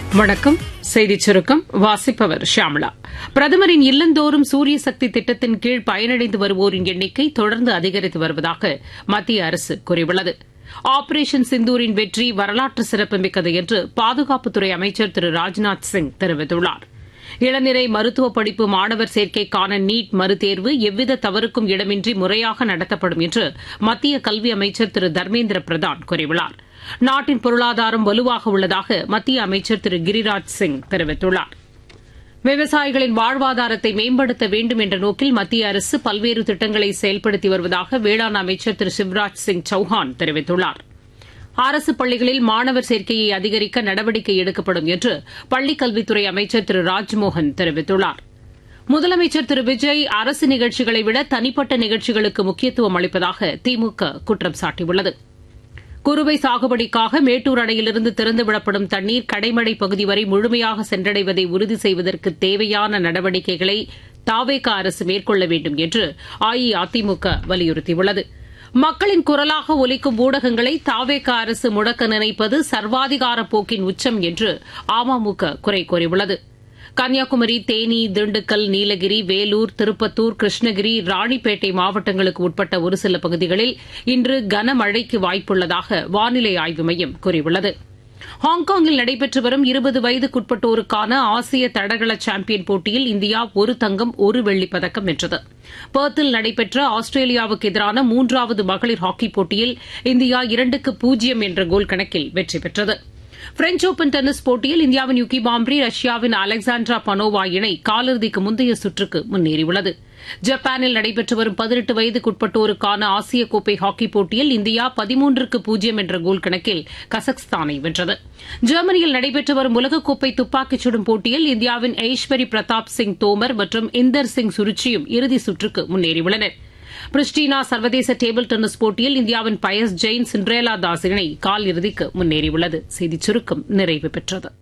வணக்கம் செய்திச் சுருக்கம் வாசிப்பவர் ஷியாமளா பிரதமரின் இல்லந்தோறும் சூரிய சக்தி திட்டத்தின் கீழ் பயனடைந்து வருவோரின் எண்ணிக்கை தொடர்ந்து அதிகரித்து வருவதாக மத்திய அரசு கூறியுள்ளது ஆபரேஷன் சிந்தூரின் வெற்றி வரலாற்று சிறப்புமிக்கது என்று பாதுகாப்புத்துறை அமைச்சர் திரு ராஜ்நாத் சிங் தெரிவித்துள்ளார் இளநிலை மருத்துவ படிப்பு மாணவர் சேர்க்கைக்கான நீட் மறுதேர்வு எவ்வித தவறுக்கும் இடமின்றி முறையாக நடத்தப்படும் என்று மத்திய கல்வி அமைச்சர் திரு தர்மேந்திர பிரதான் கூறியுள்ளார் நாட்டின் பொருளாதாரம் வலுவாக உள்ளதாக மத்திய அமைச்சர் திரு கிரிராஜ் சிங் தெரிவித்துள்ளார் விவசாயிகளின் வாழ்வாதாரத்தை மேம்படுத்த வேண்டும் என்ற நோக்கில் மத்திய அரசு பல்வேறு திட்டங்களை செயல்படுத்தி வருவதாக வேளாண் அமைச்சர் திரு சிவராஜ் சிங் சௌஹான் தெரிவித்துள்ளார் அரசு பள்ளிகளில் மாணவர் சேர்க்கையை அதிகரிக்க நடவடிக்கை எடுக்கப்படும் என்று பள்ளிக் கல்வித்துறை அமைச்சர் திரு ராஜ்மோகன் தெரிவித்துள்ளார் முதலமைச்சர் திரு விஜய் அரசு நிகழ்ச்சிகளை விட தனிப்பட்ட நிகழ்ச்சிகளுக்கு முக்கியத்துவம் அளிப்பதாக திமுக குற்றம் சாட்டியுள்ளது குறுவை சாகுபடிக்காக மேட்டூர் அணையிலிருந்து திறந்துவிடப்படும் தண்ணீர் கடைமடை பகுதி வரை முழுமையாக சென்றடைவதை உறுதி செய்வதற்கு தேவையான நடவடிக்கைகளை தாவேக அரசு மேற்கொள்ள வேண்டும் என்று அஇஅதிமுக வலியுறுத்தியுள்ளது மக்களின் குரலாக ஒலிக்கும் ஊடகங்களை தாவேக அரசு முடக்க நினைப்பது சர்வாதிகார போக்கின் உச்சம் என்று அமமுக குறை கூறியுள்ளது கன்னியாகுமரி தேனி திண்டுக்கல் நீலகிரி வேலூர் திருப்பத்தூர் கிருஷ்ணகிரி ராணிப்பேட்டை மாவட்டங்களுக்கு உட்பட்ட ஒரு சில பகுதிகளில் இன்று கனமழைக்கு வாய்ப்புள்ளதாக வானிலை ஆய்வு மையம் கூறியுள்ளது ஹாங்காங்கில் நடைபெற்று வரும் இருபது வயதுக்குட்பட்டோருக்கான ஆசிய தடகள சாம்பியன் போட்டியில் இந்தியா ஒரு தங்கம் ஒரு வெள்ளிப் பதக்கம் வென்றது பெர்த்தில் நடைபெற்ற ஆஸ்திரேலியாவுக்கு எதிரான மூன்றாவது மகளிர் ஹாக்கிப் போட்டியில் இந்தியா இரண்டுக்கு பூஜ்ஜியம் என்ற கோல் கணக்கில் வெற்றி பெற்றது பிரெஞ்ச் ஒபன் டென்னிஸ் போட்டியில் இந்தியாவின் யுகி பாம்ப்ரி ரஷ்யாவின் அலெக்சாண்ட்ரா பனோவா இணை காலிறுதிக்கு முந்தைய சுற்றுக்கு முன்னேறியுள்ளது ஜப்பானில் நடைபெற்று வரும் பதினெட்டு வயதுக்குட்பட்டோருக்கான ஆசிய கோப்பை ஹாக்கிப் போட்டியில் இந்தியா பதிமூன்றுக்கு பூஜ்ஜியம் என்ற கோல் கணக்கில் கசக்ஸ்தானை வென்றது ஜெர்மனியில் நடைபெற்று வரும் உலகக்கோப்பை துப்பாக்கிச் சுடும் போட்டியில் இந்தியாவின் ஐஸ்வரி பிரதாப் சிங் தோமர் மற்றும் இந்தர் சிங் சுருச்சியும் இறுதி சுற்றுக்கு முன்னேறியுள்ளனா் பிரிஸ்டினா சர்வதேச டேபிள் டென்னிஸ் போட்டியில் இந்தியாவின் பயஸ் ஜெயின் சிண்ட்ரேலா தாஸ் இணை கால் இறுதிக்கு முன்னேறியுள்ளது செய்திச் சுருக்கம் நிறைவு பெற்றது